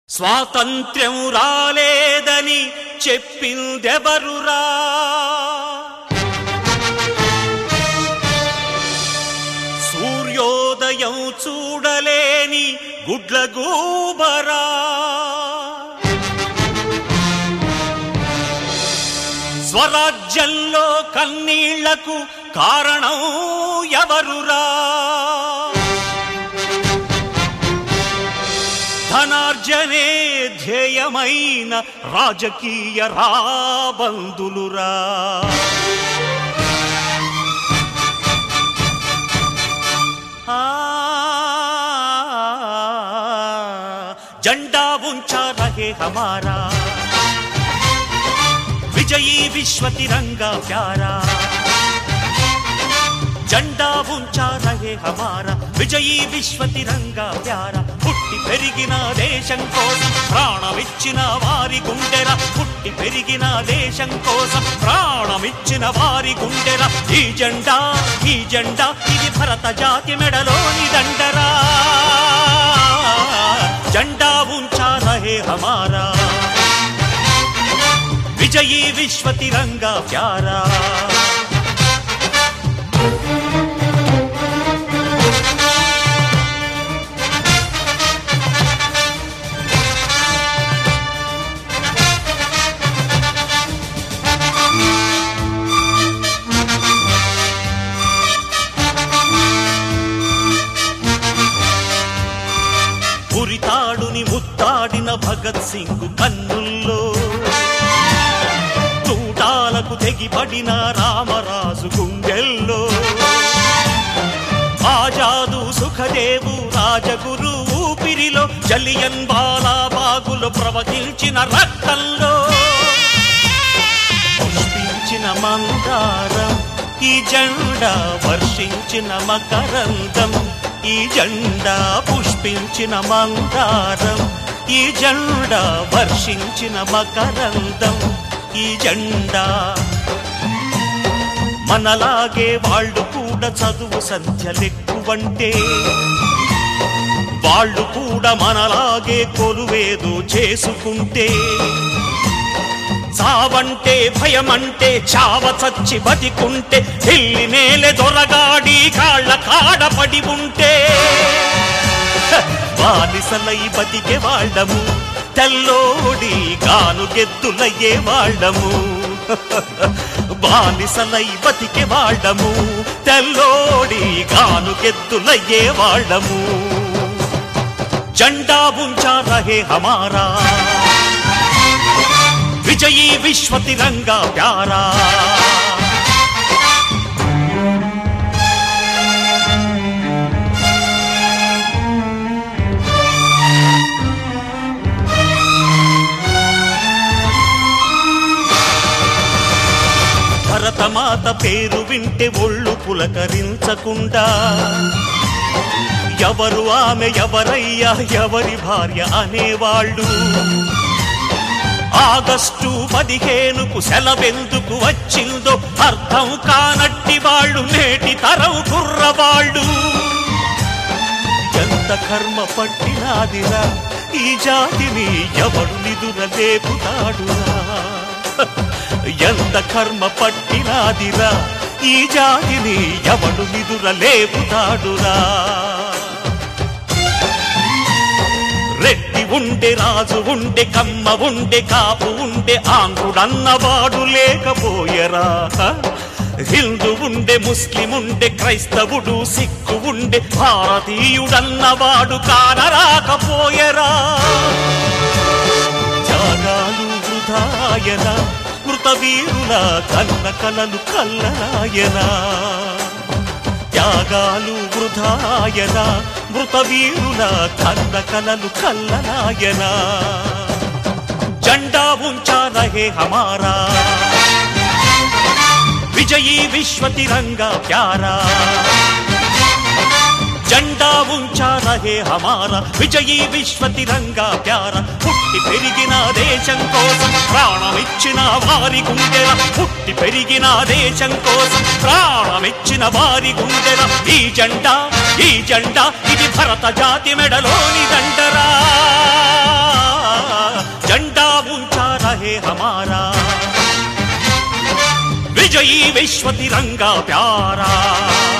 స్వాతంత్ర్యం రాలేదని చెప్పిందెవరురా సూర్యోదయం చూడలేని గుడ్లగూబరా స్వరాజ్యంలో కన్నీళ్లకు కారణం ఎవరురా ధనార్జనే ధ్యేయమైన రాజకీయ రాబందులురా ఆ, జెండా ఉంచా రహే హమారా విజయీ విశ్వ తిరంగా ప్యారా జెండా ఉంచా రహే హమారా విజయీ విశ్వ తిరంగా ప్యారా పుట్టి పెరిగిన దేశం కోసం ప్రాణమిచ్చిన వారి గుండెర పుట్టి పెరిగిన దేశం కోసం ప్రాణమిచ్చిన వారి గుండెర ఈ జెండా ఈ జెండా ఇది భరత జాతి మెడలోని దండరా జెండా ఉంచా రహే హమారా విజయీ విశ్వ తిరంగా ప్యారా ఉరితాడుని ముత్తాడిన భగత్ సింగ్ కన్నుల్లో తూటాలకు తెగిపడిన రామరాజు గుండెల్లో ఆజాదు సుఖదేవు రాజగురు ఊపిరిలో జలియన్ బాలాబాగులు ప్రవహించిన రక్తంలో పుష్పించిన మందారం ఈ జెండా వర్షించిన మకరందం ఈ జెండా పుష్పించిన మందారం ఈ జెండా వర్షించిన మకరందం ఈ జెండా మనలాగే వాళ్ళు కూడా చదువు సంధ్యలెక్కువంటే వాళ్ళు కూడా మనలాగే కొలువేదో చేసుకుంటే చావంటే భయమంటే చావ చచ్చి బతికుంటే ఢిల్లీ నేలె దొరగాడి కాళ్ళ కాడపడి ఉంటే హ, బానిసలై బతికే వాళ్ళము తెల్లోడి గాను గెద్దులయ్యే వాళ్ళము బానిసలై బతికే వాళ్ళము తెల్లోడి గాను గెద్దులయ్యే వాళ్ళము జెండా ఉంచా రహే హమారా విజయీ విశ్వ తిరంగా ప్యారా భరతమాత పేరు వింటే ఒళ్ళు పులకరించకుండా ఎవరు ఆమె ఎవరయ్యా ఎవరి భార్య అనేవాళ్ళు ఆగస్టు పదిహేనుకు సెలవెందుకు వచ్చిందో అర్థం కానట్టి వాళ్ళు నేటి తరం కుర్రవాళ్ళు ఎంత కర్మ పట్టినాదిరా ఈ జాతిని ఎవడు నిదుర లేపుతాడురా ఎంత కర్మ పట్టినాదిరా ఈ జాతిని ఎవడు నిదుర లేపుతాడురా రెడ్డి ఉండే రాజు ఉండే కమ్మ ఉండే కాపు ఉండే ఆంధ్రుడన్నవాడు లేకపోయరా హిందూ ఉండే ముస్లిం ఉండే క్రైస్తవుడు సిక్కు ఉండే భారతీయుడన్నవాడు కానరాకపోయరా త్యాగాలు వృధాయన మృత వీరుల కన్న కలలు కల్లరాయనా త్యాగాలు వృధాయన మృత వీరుల కన్న కలలు కల్లనాయన జెండా ఉంచా రహే హమారా విజయీ విశ్వ తిరంగా ప్యారా జెండా ఉంచా రహే హమారా విజయీ విశ్వ తిరంగా ప్యారా పుట్టి పెరిగిన దేశం కోసం ప్రాణమిచ్చిన వారి గుండెల పుట్టి పెరిగిన దేశం కోసం ప్రాణమిచ్చిన వారి గుండెల ఈ జెండా ఈ జెండా ఇది భరత జాతి మెడలోని దండరా రహే హమారా విజయీ విశ్వ తిరంగా ప్యారా